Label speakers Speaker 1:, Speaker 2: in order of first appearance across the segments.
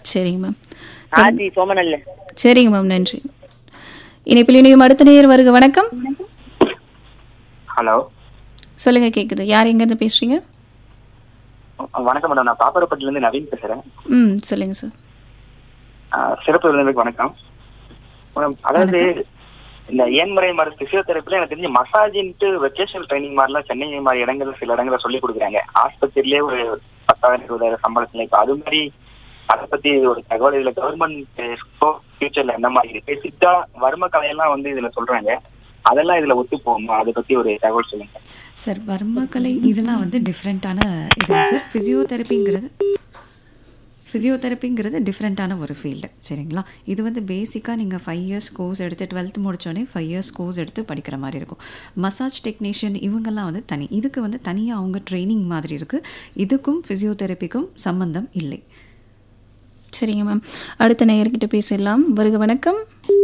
Speaker 1: சரிங்க மேம்
Speaker 2: ஆதி சோமனல்ல
Speaker 1: சரிங்க மேம் நன்றி இணைப்பில் இணையும் அடுத்த நேர் வருக வணக்கம்
Speaker 3: ஹலோ
Speaker 1: சொல்லுங்க கேக்குது யார் எங்கேருந்து பேசுறீங்க
Speaker 3: வணக்கம் மேடம் நான் பாப்பரப்பட்டில இருந்து நவீன் பேசுறேன்
Speaker 1: ம் சொல்லுங்க சார்
Speaker 3: ஆஹ் சிறப்பு விருந்தினருக்கு வணக்கம் மேடம் அதாவது இந்த ஏன்முறை மருந்து பிசியோதெரப்பில எனக்கு தெரிஞ்சு மசாஜின்ட்டு வெக்கேஷனல் ட்ரைனிங் மாதிரிலாம் சென்னை மாதிரி இடங்கள்ல சில இடங்கள்ல சொல்லி கொடுக்குறாங்க ஆஸ்பத்திரியிலே ஒரு பத்தாயிரம் இருபதாயிரம் சம்பளத்துல இப்ப அது மாதிரி அதை பத்தி ஒரு தகவல் இதுல கவர்மெண்ட் ஃபியூச்சர்ல என்ன மாதிரி இருக்கு சித்தா வர்ம கலையெல்லாம் வந்து இதுல சொல்றாங்க அதெல்லாம் இதுல ஒத்து போகுமா அதை பத்தி ஒரு தகவல் சொல்லுங்க
Speaker 4: சார் வர்மக்கலை இதெல்லாம் வந்து டிஃப்ரெண்ட்டான இதுங்க சார் ஃபிசியோதெரப்பிங்கிறது ஃபிசியோதெரப்பிங்கிறது டிஃப்ரெண்ட்டான ஒரு ஃபீல்டு சரிங்களா இது வந்து பேசிக்காக நீங்கள் ஃபைவ் இயர்ஸ் கோர்ஸ் எடுத்து டுவெல்த் முடிச்சோடனே ஃபைவ் இயர்ஸ் கோர்ஸ் எடுத்து படிக்கிற மாதிரி இருக்கும் மசாஜ் டெக்னீஷியன் இவங்கெல்லாம் வந்து தனி இதுக்கு வந்து தனியாக அவங்க ட்ரைனிங் மாதிரி இருக்குது இதுக்கும் ஃபிசியோதெரப்பிக்கும் சம்பந்தம் இல்லை
Speaker 1: சரிங்க மேம் அடுத்த நேயர்கிட்ட பேசிடலாம் வருக வணக்கம்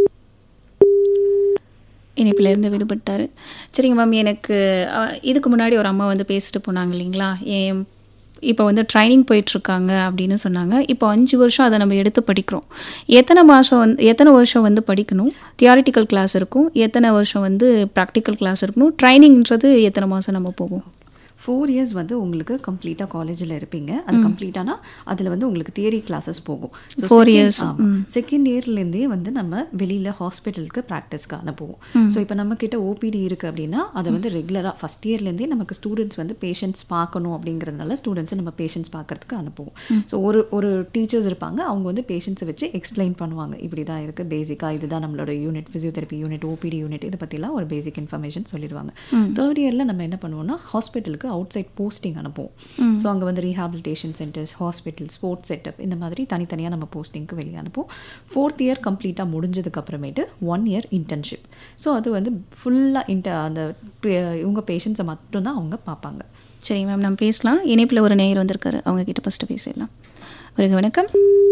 Speaker 1: இணைப்பில் இருந்து விடுபட்டாரு சரிங்க மேம் எனக்கு அஹ், இதுக்கு முன்னாடி ஒரு அம்மா வந்து பேசிட்டு போனாங்க இல்லைங்களா என் இப்போ வந்து ட்ரைனிங் போயிட்டுருக்காங்க அப்படின்னு சொன்னாங்க இப்போ அஞ்சு வருஷம் அதை நம்ம எடுத்து படிக்கிறோம் எத்தனை மாதம் வந்து எத்தனை வருஷம் வந்து படிக்கணும் தியாரிட்டிக்கல் கிளாஸ் இருக்கும் எத்தனை வருஷம் வந்து ப்ராக்டிக்கல் கிளாஸ் இருக்கணும் ட்ரைனிங்ன்றது எத்தனை மாதம் நம்ம போவோம்
Speaker 4: ஃபோர் இயர்ஸ் வந்து உங்களுக்கு கம்ப்ளீட்டாக காலேஜில் இருப்பீங்க அது கம்ப்ளீட்டானா அதில் வந்து உங்களுக்கு தியரி கிளாஸஸ் போகும்
Speaker 1: Four years,
Speaker 4: செகண்ட் இயர்லேருந்தே வந்து நம்ம வெளியில் ஹாஸ்பிட்டலுக்கு ப்ராக்டிஸ்க்கு அனுப்புவோம் ஸோ இப்போ நம்ம கிட்ட ஓபிடி இருக்குது அப்படின்னா அதை வந்து ரெகுலராக ஃபஸ்ட் இயர்லேருந்தே நமக்கு ஸ்டூடெண்ட்ஸ் வந்து பேஷண்ட்ஸ் பார்க்கணும் அப்படிங்கிறதுனால ஸ்டூடெண்ட்ஸை நம்ம பேஷண்ட்ஸ் பார்க்கறதுக்கு அனுப்புவோம் ஸோ ஒரு ஒரு டீச்சர்ஸ் இருப்பாங்க அவங்க வந்து பேஷண்ட்ஸை வச்சு எக்ஸ்பிளைன் பண்ணுவாங்க இப்படி தான் இருக்குது பேசிக்காக இதுதான் நம்மளோட unit physiotherapy unit OPD unit இதை பற்றிலாம் ஒரு பேசிக் இன்ஃபர்மேஷன் சொல்லிடுவாங்க தேர்ட் இயரில் நம்ம என்ன பண்ணுவோம்னா ஹாஸ்பிட்டலுக்கு அவுட் சைட் போஸ்டிங் அனுப்புவோம் ஸோ அங்கே வந்து rehabilitation centres hospital sports setup இந்த மாதிரி தனித்தனியாக நம்ம போஸ்டிங்க்கு வெளியே அனுப்புவோம் ஃபோர்த் இயர் கம்ப்ளீட்டாக முடிஞ்சதுக்கு அப்புறமேட்டு ஒன் இயர் இன்டர்ன்ஷிப் ஸோ அது வந்து ஃபுல்லாக இன்ட அந்த பே- இவங்க பேஷண்ட்ஸை மட்டும்தான் அவங்க பார்ப்பாங்க
Speaker 1: சரிங்க மேம் நம்ம பேசலாம் இணைப்பில் ஒரு நேயர் வந்திருக்காரு அவங்க கிட்ட ஃபஸ்ட்டு பேசிடலாம் வருக வணக்கம்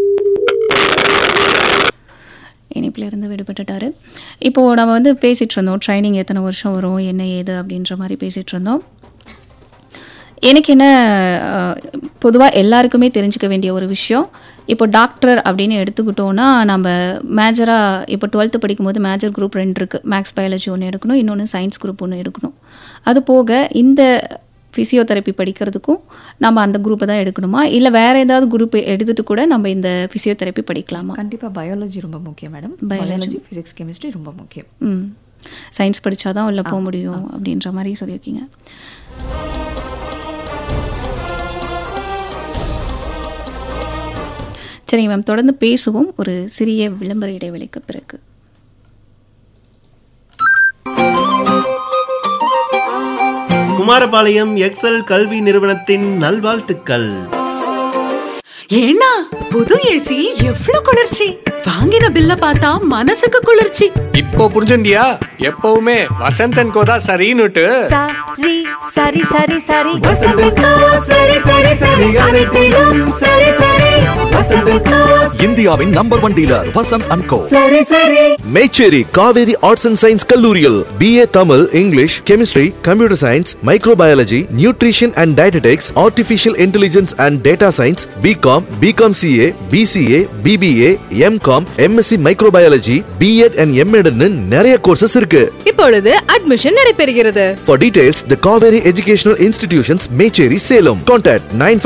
Speaker 1: இணைப்பில் இருந்து விடுபட்டுட்டாரு இப்போது நம்ம வந்து பேசிகிட்டு இருந்தோம் ட்ரைனிங் எத்தனை வருஷம் வரும் என்ன ஏது அப்படின்ற மாதிரி பேசிகிட்டு இருந்தோம் எனக்கு என்ன பொதுவாக எல்லாருக்குமே தெரிஞ்சுக்க வேண்டிய ஒரு விஷயம் இப்போ டாக்டர் அப்படின்னு எடுத்துக்கிட்டோன்னா நம்ம மேஜராக இப்போ டுவெல்த்து படிக்கும்போது மேஜர் குரூப் ரெண்டு இருக்குது மேக்ஸ் பயாலஜி ஒன்று எடுக்கணும் இன்னொன்று சயின்ஸ் குரூப் ஒன்று எடுக்கணும் அது போக இந்த ஃபிசியோதெரப்பி படிக்கிறதுக்கும் நம்ம அந்த குரூப்பை தான் எடுக்கணுமா இல்லை வேற ஏதாவது குரூப் எடுத்துட்டு கூட நம்ம இந்த ஃபிசியோதெரப்பி படிக்கலாமா
Speaker 4: கண்டிப்பாக பயாலஜி ரொம்ப முக்கியம் மேடம் பயாலஜி ஃபிசிக்ஸ் கெமிஸ்ட்ரி ரொம்ப முக்கியம்
Speaker 1: ம் சயின்ஸ் படித்தாதான் உள்ள போக முடியும் அப்படின்ற மாதிரி சொல்லியிருக்கீங்க சரிங்க மேம் தொடர்ந்து பேசுவோம் ஒரு சிறிய விளம்பர இடைவெளிக்கு பிறகு
Speaker 5: குமாரபாளையம் எக்ஸல் கல்வி நிறுவனத்தின் நல்வாழ்த்துக்கள்
Speaker 6: ஏன்னா புது ஏசி எவ்ளோ குளிர்ச்சி வாங்கின பில்ல பார்த்தா மனசுக்கு குளிர்ச்சி
Speaker 7: இப்போ புரிஞ்சுண்டியா எப்பவுமே வசந்தன் கோதா சரின்னுட்டு
Speaker 8: சரி சரி சரி சரி வசந்தக்கா சரி சரி சரி அனைத்திலும் சரி சரி வசந்தக்கா
Speaker 9: இந்தியாவின் number one dealer Vasanth and co
Speaker 8: சரி சரி
Speaker 9: Mecheri Kaveri arts and science கல்லூரியில் BA Tamil English chemistry computer science microbiology nutrition and dietetics artificial intelligence and data science BCom BCom CA BCA BBA MCom MSc microbiology BEd and எம்எட்னு நிறைய courses இருக்கு
Speaker 6: இப்பொழுது admission நடைபெறுகிறது
Speaker 9: For details, the Kaveri Educational Institutions, Mecheri, Salem. Contact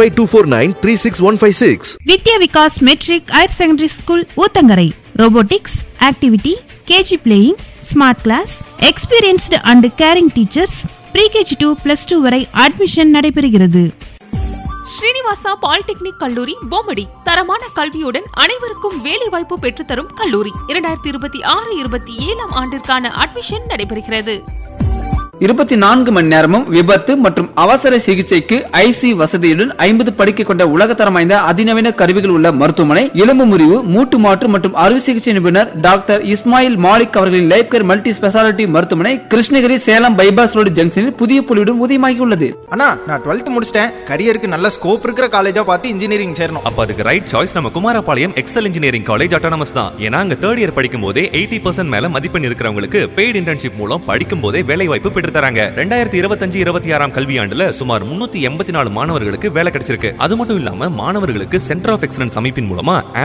Speaker 9: 95249
Speaker 10: Vidya Vikas matric higher secondary school Uthangarai robotics activity KG playing smart class experienced and caring teachers preKG to plus two வரை admission நடைபெறுகிறது
Speaker 6: Srinivasa polytechnic கல்லூரி பொம்மடி தரமான கல்வியுடன் அனைவருக்கும் வேலை வாய்ப்பு பெற்றுத்தரும் கல்லூரி இரண்டாயிரத்தி இருபத்தி ஆறு இருபத்தி ஏழாம் ஆண்டிற்கான அட்மிஷன் நடைபெறுகிறது
Speaker 11: இருபத்தி நான்கு மணி நேரமும் விபத்து மற்றும் அவசர சிகிச்சைக்கு ஐசி வசதியுடன் ஐம்பது படுக்கை கொண்ட உலகத்தரம் வாய்ந்த அதிநவீன கருவிகள் உள்ள மருத்துவமனை எலும்பு முறிவு மூட்டு மாற்று மற்றும் அறுவை சிகிச்சை நிபுணர் டாக்டர் இஸ்மாயில் மாலிக் அவர்களின் லைஃப் கேர் மல்டி ஸ்பெஷாலிட்டி மருத்துவமனை கிருஷ்ணகிரி சேலம் பைபாஸ் ரோடு ஜங்ஷனில் புதிய புலியுடன் உதயமாகியுள்ளது
Speaker 12: அண்ணா நான் டுவெல்த் முடிச்சிட்டேன் கரியருக்கு நல்ல ஸ்கோப் இருக்கிற காலேஜா பார்த்து இன்ஜினியரிங் சேரணும்
Speaker 13: அப்ப அதுக்கு ரைட் சாய்ஸ் நம்ம Kumarapalayam Excel engineering college autonomous தான் ஏன்னா அங்க தேர்ட் இயர் படிக்கும் போதே எயிட்டி பர்சன்ட் மேல மதிப்பெண் இருக்கிறவங்களுக்கு பெய்டு இன்டர்ன்ஷிப் மூலம் படிக்கும் போதே வேலை வாய்ப்பு பெற்று தராங்க ரெண்டாயிரத்தி இருபத்தஞ்சு இருபத்தி ஆறாம் கல்வியாண்டுல சுமார் முன்னூத்தி எண்பத்தி நாலு மாணவர்களுக்கு வேலை கிடைச்சிருக்கு அது மட்டும் இல்லாம மாணவர்களுக்கு சென்டர் ஆஃப் எக்ஸலன்ஸ் அமைப்பின் மூலமா